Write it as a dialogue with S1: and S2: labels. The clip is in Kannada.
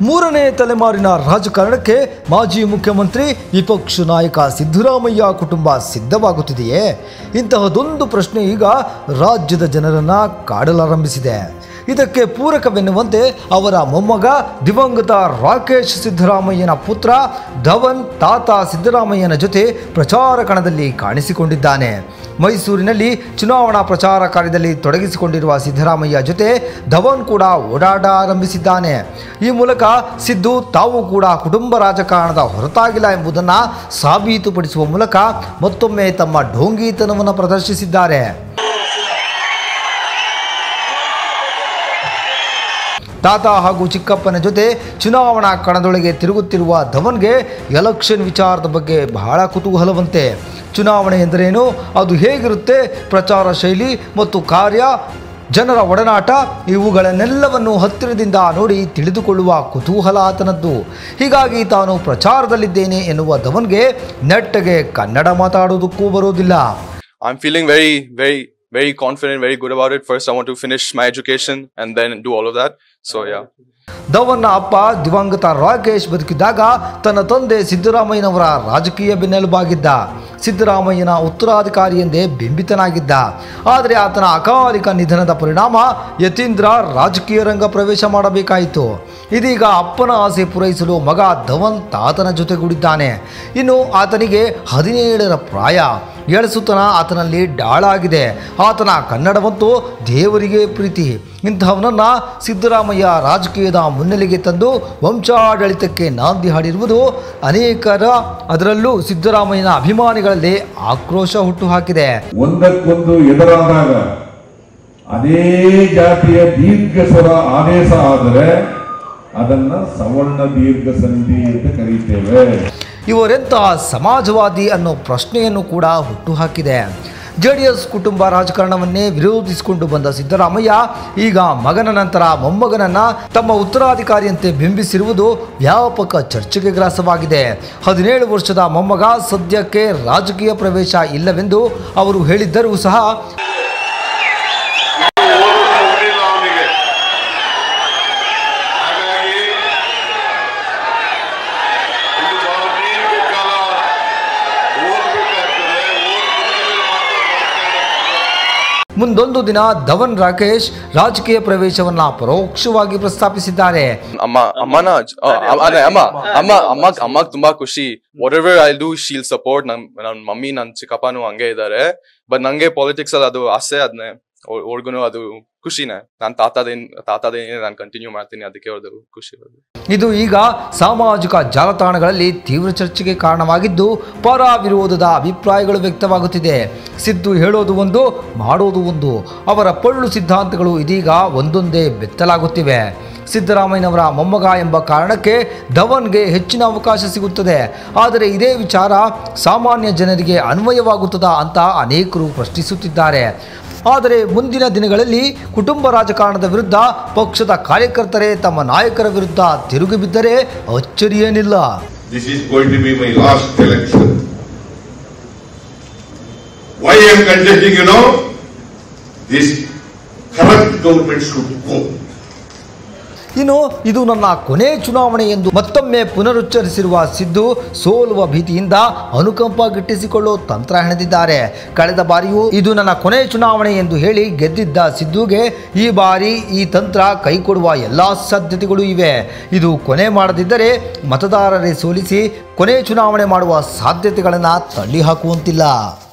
S1: ಮೂರನೇ ತಲೆಮಾರಿನ ರಾಜಕಾರಣಕ್ಕೆ ಮಾಜಿ ಮುಖ್ಯಮಂತ್ರಿ ವಿಪಕ್ಷ ನಾಯಕ ಸಿದ್ದರಾಮಯ್ಯ ಕುಟುಂಬ ಸಿದ್ಧವಾಗುತ್ತಿದೆಯೇ ಇಂತಹದೊಂದು ಪ್ರಶ್ನೆ ಈಗ ರಾಜ್ಯದ ಜನರನ್ನ ಕಾಡಲಾರಂಭಿಸಿದೆ ಇದಕ್ಕೆ ಪೂರಕವೆನ್ನುವಂತೆ ಅವರ ಮೊಮ್ಮಗ ದಿವಂಗತ ರಾಕೇಶ್ ಸಿದ್ದರಾಮಯ್ಯನ ಪುತ್ರ ಧವನ್ ತಾತ ಸಿದ್ದರಾಮಯ್ಯನ ಜೊತೆ ಪ್ರಚಾರ ಕಣದಲ್ಲಿ ಕಾಣಿಸಿಕೊಂಡಿದ್ದಾನೆ ಮೈಸೂರಿನಲ್ಲಿ ಚುನಾವಣಾ ಪ್ರಚಾರ ಕಾರ್ಯದಲ್ಲಿ ತೊಡಗಿಸಿಕೊಂಡಿರುವ ಸಿದ್ದರಾಮಯ್ಯ ಜೊತೆ ಧವನ್ ಕೂಡ ಓಡಾಟ ಆರಂಭಿಸಿದ್ದಾನೆ ಈ ಮೂಲಕ ಸಿದ್ದು ತಾವು ಕೂಡ ಕುಟುಂಬ ರಾಜಕಾರಣದ ಹೊರತಾಗಿಲ್ಲ ಎಂಬುದನ್ನು ಸಾಬೀತುಪಡಿಸುವ ಮೂಲಕ ಮತ್ತೊಮ್ಮೆ ತಮ್ಮ ಢೋಂಗಿತನವನ್ನು ಪ್ರದರ್ಶಿಸಿದ್ದಾರೆ ತಾತ ಹಾಗೂ ಚಿಕ್ಕಪ್ಪನ ಜೊತೆ ಚುನಾವಣಾ ಕಣದೊಳಗೆ ತಿರುಗುತ್ತಿರುವ ಧವನ್ಗೆ ಎಲೆಕ್ಷನ್ ವಿಚಾರದ ಬಗ್ಗೆ ಬಹಳ ಕುತೂಹಲವಂತೆ ಚುನಾವಣೆ ಎಂದರೇನು ಅದು ಹೇಗಿರುತ್ತೆ ಪ್ರಚಾರ ಶೈಲಿ ಮತ್ತು ಕಾರ್ಯ ಜನರ ಒಡನಾಟ ಇವುಗಳನ್ನೆಲ್ಲವನ್ನು ಹತ್ತಿರದಿಂದ ನೋಡಿ ತಿಳಿದುಕೊಳ್ಳುವ ಕುತೂಹಲ ಆತನದ್ದು ಹೀಗಾಗಿ ತಾನು ಪ್ರಚಾರದಲ್ಲಿದ್ದೇನೆ ಎನ್ನುವ ಧವನ್ಗೆ ನೆಟ್ಟಗೆ ಕನ್ನಡ ಮಾತಾಡೋದಕ್ಕೂ ಬರೋದಿಲ್ಲ
S2: I'm feeling very, very, very confident, very good about it. First, I want to finish my education and then do all of that. So, yeah.
S1: ಧವನ್ನ ಅಪ್ಪ ದಿವಂಗತ ರಾಕೇಶ್ ಬದುಕಿದ್ದಾಗ ತನ್ನ ತಂದೆ ಸಿದ್ದರಾಮಯ್ಯನವರ ರಾಜಕೀಯ ಬೆನ್ನೆಲುಬಾಗಿದ್ದ ಸಿದ್ದರಾಮಯ್ಯನ ಉತ್ತರಾಧಿಕಾರಿ ಎಂದೇ ಬಿಂಬಿತನಾಗಿದ್ದ ಆದರೆ ಆತನ ಅಕಾಲಿಕ ನಿಧನದ ಪರಿಣಾಮ ಯತೀಂದ್ರ ರಾಜಕೀಯ ರಂಗ ಪ್ರವೇಶ ಮಾಡಬೇಕಾಯಿತು ಇದೀಗ ಅಪ್ಪನ ಆಸೆ ಪೂರೈಸಲು ಮಗ ಧವನ್ ತಾತನ ಜೊತೆಗೂಡಿದ್ದಾನೆ ಇನ್ನು ಆತನಿಗೆ ಹದಿನೇಳರ ಪ್ರಾಯ ಎಳಸುತನ ಆತನಲ್ಲಿ ಡಾಳಾಗಿದೆ ಆತನ ಕನ್ನಡವಂತೂ ದೇವರಿಗೆ ಪ್ರೀತಿ ಇಂತಹವನನ್ನ ಸಿದ್ದರಾಮಯ್ಯ ರಾಜಕೀಯದ ಮುನ್ನೆಲೆಗೆ ತಂದು ವಂಶಾಡಳಿತಕ್ಕೆ ನಾಂದಿ ಹಾಡಿರುವುದು ಅನೇಕರ ಅದರಲ್ಲೂ ಸಿದ್ದರಾಮಯ್ಯನ ಅಭಿಮಾನಿಗಳಲ್ಲಿ ಆಕ್ರೋಶ ಹುಟ್ಟುಹಾಕಿದೆ
S3: ಒಂದಕ್ಕೊಂದು ಎದುರಾದಾಗ ಅದೇ ಜಾತಿಯ ದೀರ್ಘ ಸ್ವರ ಆದೇಶ ಆದರೆ ಅದನ್ನ ಸವರ್ಣ ದೀರ್ಘ ಸಂಧಿ ಅಂತ ಕರೀತೇವೆ
S1: ಇವರೆಂತಹ ಸಮಾಜವಾದಿ ಅನ್ನೋ ಪ್ರಶ್ನೆಯನ್ನು ಕೂಡ ಹುಟ್ಟುಹಾಕಿದೆ ಜೆ ಡಿ ಎಸ್ ಕುಟುಂಬ ರಾಜಕಾರಣವನ್ನೇ ವಿರೋಧಿಸಿಕೊಂಡು ಬಂದ ಸಿದ್ದರಾಮಯ್ಯ ಈಗ ಮಗನ ನಂತರ ಮೊಮ್ಮಗನನ್ನ ತಮ್ಮ ಉತ್ತರಾಧಿಕಾರಿಯಂತೆ ಬಿಂಬಿಸಿರುವುದು ವ್ಯಾಪಕ ಚರ್ಚೆಗೆ ಗ್ರಾಸವಾಗಿದೆ ಹದಿನೇಳು ವರ್ಷದ ಮೊಮ್ಮಗ ಸದ್ಯಕ್ಕೆ ರಾಜಕೀಯ ಪ್ರವೇಶ ಇಲ್ಲವೆಂದು ಅವರು ಹೇಳಿದ್ದರೂ ಸಹ
S4: ಹೋಗಲಿಲ್ಲ ಅವನಿಗೆ ಹಾಗಾಗಿ ಇದು ಬಹಳ ದೀರ್ಘ ಕಾಲ ಓದಬೇಕಾಗ್ತದೆ ಓದ್ಕೊಂಡ್ಮೇಲೆ ಮಾತ್ರ ರಾಜಕಾರಣ
S1: ಮುಂದೊಂದು ದಿನ ಧವನ್ ರಾಕೇಶ್ ರಾಜಕೀಯ ಪ್ರವೇಶವನ್ನ ಪರೋಕ್ಷವಾಗಿ ಪ್ರಸ್ತಾಪಿಸಿದ್ದಾರೆ
S2: ಅಮ್ಮ ಅಮ್ಮನ ಆ, ಅಮ್ಮ ಅದೇ, ಅಮ್ಮ ಅಮ್ಮ ಅಮ್ಮ ಅಮ್ಮಗ್ ತುಂಬಾ ಖುಷಿ whatever I do she'll support ನನ್ ನನ್ ಮಮ್ಮಿ ನನ್ ಚಿಕ್ಕಪ್ಪನು ಹಂಗೆ ಇದ್ದಾರೆ ಬಟ್ ನಂಗೆ ಪಾಲಿಟಿಕ್ಸ್ ಅಲ್ಲಿ ಅದು ಆಸೆ ಅದನ್ನೇ ಅವ್ರಿಗೂ ಅದು ಖುಷಿನೇ ನಾನ್ ತಾತದೇನ್ ತಾತದೇನೇ ನಾನು ಕಂಟಿನ್ಯೂ ಮಾಡ್ತೀನಿ ಅದಕ್ಕೆ ಅವ್ರದ್ದು ಖುಷಿ ಇರೋದು
S1: ಇದು ಈಗ ಸಾಮಾಜಿಕ ಜಾಲತಾಣಗಳಲ್ಲಿ ತೀವ್ರ ಚರ್ಚೆಗೆ ಕಾರಣವಾಗಿದ್ದು ಪರ ವಿರೋಧದ ಅಭಿಪ್ರಾಯಗಳು ವ್ಯಕ್ತವಾಗುತ್ತಿದೆ ಸಿದ್ದು ಹೇಳೋದು ಒಂದು ಮಾಡೋದು ಒಂದು ಅವರ ಪೊಳ್ಳು ಸಿದ್ಧಾಂತಗಳು ಇದೀಗ ಒಂದೊಂದೇ ಬೆತ್ತಲಾಗುತ್ತಿವೆ ಸಿದ್ದರಾಮಯ್ಯನವರ ಮೊಮ್ಮಗ ಎಂಬ ಕಾರಣಕ್ಕೆ ಧವನ್ಗೆ ಹೆಚ್ಚಿನ ಅವಕಾಶ ಸಿಗುತ್ತದೆ ಆದರೆ ಇದೇ ವಿಚಾರ ಸಾಮಾನ್ಯ ಜನರಿಗೆ ಅನ್ವಯವಾಗುತ್ತದಾ ಅಂತ ಅನೇಕರು ಪ್ರಶ್ನಿಸುತ್ತಿದ್ದಾರೆ ಆದರೆ ಮುಂದಿನ ದಿನಗಳಲ್ಲಿ ಕುಟುಂಬ ರಾಜಕಾರಣದ ವಿರುದ್ಧ ಪಕ್ಷದ ಕಾರ್ಯಕರ್ತರೇ ತಮ್ಮ ನಾಯಕರ ವಿರುದ್ಧ ತಿರುಗಿ ಬಿದ್ದರೆ ಅಚ್ಚರಿಯೇನಿಲ್ಲ
S4: This is going to be my last election. Why I am contesting, you know? This corrupt government should go.
S1: ಇನ್ನು ಇದು ನನ್ನ ಕೊನೆ ಚುನಾವಣೆ ಎಂದು ಮತ್ತೊಮ್ಮೆ ಪುನರುಚ್ಚರಿಸಿರುವ ಸಿದ್ದು ಸೋಲುವ ಭೀತಿಯಿಂದ ಅನುಕಂಪ ಗಿಟ್ಟಿಸಿಕೊಳ್ಳೋ ತಂತ್ರ ಹೆಣೆದಿದ್ದಾರೆ ಕಳೆದ ಬಾರಿಯೂ ಇದು ನನ್ನ ಕೊನೆ ಚುನಾವಣೆ ಎಂದು ಹೇಳಿ ಗೆದ್ದಿದ್ದ ಸಿದ್ದುಗೆ ಈ ಬಾರಿ ಈ ತಂತ್ರ ಕೈಕೊಡುವ ಎಲ್ಲ ಸಾಧ್ಯತೆಗಳು ಇವೆ ಇದು ಕೊನೆ ಮಾಡದಿದ್ದರೆ ಮತದಾರರೇ ಸೋಲಿಸಿ ಕೊನೆ ಚುನಾವಣೆ ಮಾಡುವ ಸಾಧ್ಯತೆಗಳನ್ನು ತಳ್ಳಿ ಹಾಕುವಂತಿಲ್ಲ